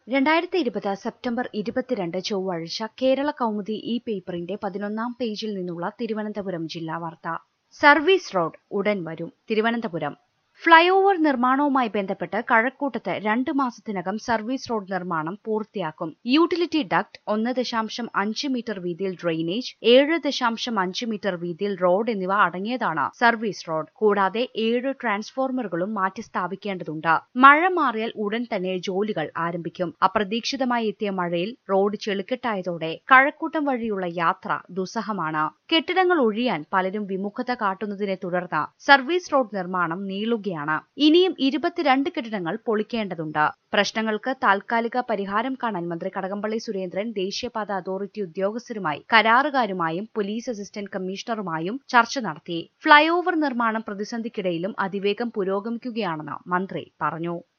രണ്ടായിരത്തി ഇരുപത് സെപ്റ്റംബർ ഇരുപത്തിരണ്ട് ചൊവ്വാഴ്ച കേരള കൗമുദി ഈ പേപ്പറിന്റെ പതിനൊന്നാം പേജിൽ നിന്നുള്ള തിരുവനന്തപുരം ജില്ലാ വാർത്ത സർവീസ് റോഡ് ഉടൻ വരും തിരുവനന്തപുരം ഫ്ളൈ ഓവർ നിർമ്മാണവുമായി ബന്ധപ്പെട്ട് കഴക്കൂട്ടത്ത് രണ്ട് മാസത്തിനകം സർവീസ് റോഡ് നിർമ്മാണം പൂർത്തിയാക്കും യൂട്ടിലിറ്റി ഡക്ട് ഒന്ന് ദശാംശം അഞ്ച് മീറ്റർ വീതിയിൽ ഡ്രെയിനേജ് ഏഴ് ദശാംശം അഞ്ച് മീറ്റർ വീതിയിൽ റോഡ് എന്നിവ അടങ്ങിയതാണ് സർവീസ് റോഡ് കൂടാതെ ഏഴ് ട്രാൻസ്ഫോർമറുകളും മാറ്റി സ്ഥാപിക്കേണ്ടതുണ്ട് മഴ മാറിയാൽ ഉടൻ തന്നെ ജോലികൾ ആരംഭിക്കും അപ്രതീക്ഷിതമായി എത്തിയ മഴയിൽ റോഡ് ചെളിക്കെട്ടായതോടെ കഴക്കൂട്ടം വഴിയുള്ള യാത്ര ദുസ്സഹമാണ് കെട്ടിടങ്ങൾ ഒഴിയാൻ പലരും വിമുഖത കാട്ടുന്നതിനെ തുടർന്ന് സർവീസ് റോഡ് നിർമ്മാണം നീളുകയാണ് ഇനിയും ഇരുപത്തിരണ്ട് കെട്ടിടങ്ങൾ പൊളിക്കേണ്ടതുണ്ട് പ്രശ്നങ്ങൾക്ക് താൽക്കാലിക പരിഹാരം കാണാൻ മന്ത്രി കടകംപള്ളി സുരേന്ദ്രൻ ദേശീയപാത അതോറിറ്റി ഉദ്യോഗസ്ഥരുമായി കരാറുകാരുമായും പോലീസ് അസിസ്റ്റന്റ് കമ്മീഷണറുമായും ചർച്ച നടത്തി ഫ്ളൈ ഓവർ നിർമ്മാണം പ്രതിസന്ധിക്കിടയിലും അതിവേഗം പുരോഗമിക്കുകയാണെന്ന് മന്ത്രി പറഞ്ഞു